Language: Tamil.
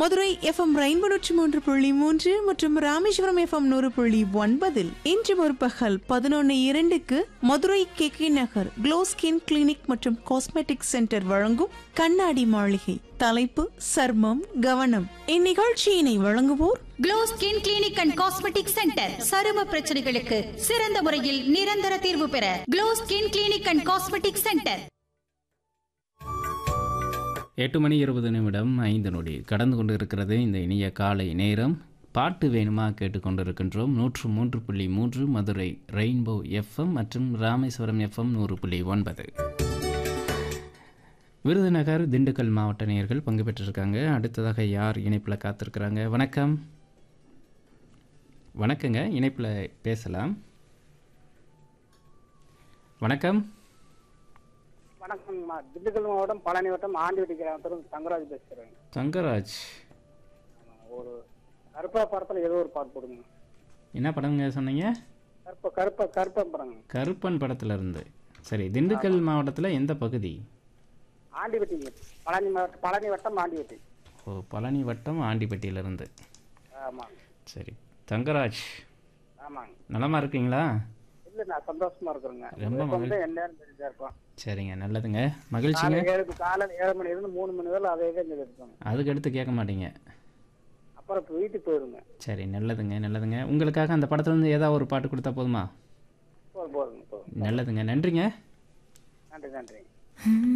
மதுரை எஃப்எம் ரெயின்போ நூற்றி மூன்று புள்ளி மூன்று மற்றும் ராமேஸ்வரம் எஃப்எம் நூறு புள்ளி ஒன்பதில் இன்று முற்பகல் பதினொன்று இரண்டுக்கு Madurai K K Nagar glow skin clinic மற்றும் காஸ்மெட்டிக் சென்டர் வழங்கும் கண்ணாடி மாளிகை தலைப்பு சர்மம் கவனம் இந்நிகழ்ச்சியினை வழங்குவோர் glow skin clinic and cosmetic centre சரும பிரச்சனைகளுக்கு சிறந்த முறையில் நிரந்தர தீர்வு பெற glow skin clinic and cosmetic centre எட்டு மணி இருபது நிமிடம் ஐந்து நொடி கடந்து கொண்டு இருக்கிறது இந்த இனிய காலை நேரம் பாட்டு வேணுமா கேட்டுக்கொண்டிருக்கின்றோம் நூற்று மூன்று புள்ளி மூன்று மதுரை ரெயின்போ எஃப்எம் மற்றும் ராமேஸ்வரம் எஃப்எம் நூறு புள்ளி ஒன்பது விருதுநகர் திண்டுக்கல் மாவட்ட நேயர்கள் பங்கு பெற்றிருக்காங்க அடுத்ததாக யார் இணைப்பில் காத்திருக்கிறாங்க வணக்கம் வணக்கங்க இணைப்பில் பேசலாம் வணக்கம் வணக்கம்மா திண்டுக்கல் மாவட்டம் பழனி வட்டம் ஆண்டிவட்டி கிராமத்துல தங்கராஜ் பேசுறேன் தங்கராஜ் ஒரு கருப்பா படத்துல ஏதோ ஒரு பாட்டு போடுங்க என்ன படங்க சொன்னீங்க கருப்ப கருப்ப கருப்பா படங்க கருப்பன் படத்துல இருந்து சரி திண்டுக்கல் மாவட்டத்தில் எந்த பகுதி ஆண்டிவட்டி பழனி மாவட்டம் பழனி வட்டம் ஆண்டிவட்டி ஓ பழனி வட்டம் ஆண்டிப்பட்டியிலிருந்து ஆமாங்க சரி தங்கராஜ் ஆமாங்க நலமா இருக்கீங்களா இல்ல நான் சந்தோஷமா இருக்கிறேங்க ரொம்ப வந்து எந்நேரம் தெரிஞ்சா இருப்போம் சரிங்க நல்லதுங்க மகிழ்ச்சிங்க காலை ஏழு காலை ஏழு மணி இருந்து மூணு மணி வரை அதே தான் இருப்பாங்க அதுக்கு அடுத்து கேட்க மாட்டீங்க அப்புறம் இப்ப வீட்டுக்கு போயிருங்க சரி நல்லதுங்க நல்லதுங்க உங்களுக்காக அந்த படத்துலேருந்து ஏதாவது ஒரு பாட்டு கொடுத்தா போதுமா போதும் போதுங்க போதும் நல்லதுங்க நன்றிங்க நன்றி நன்றி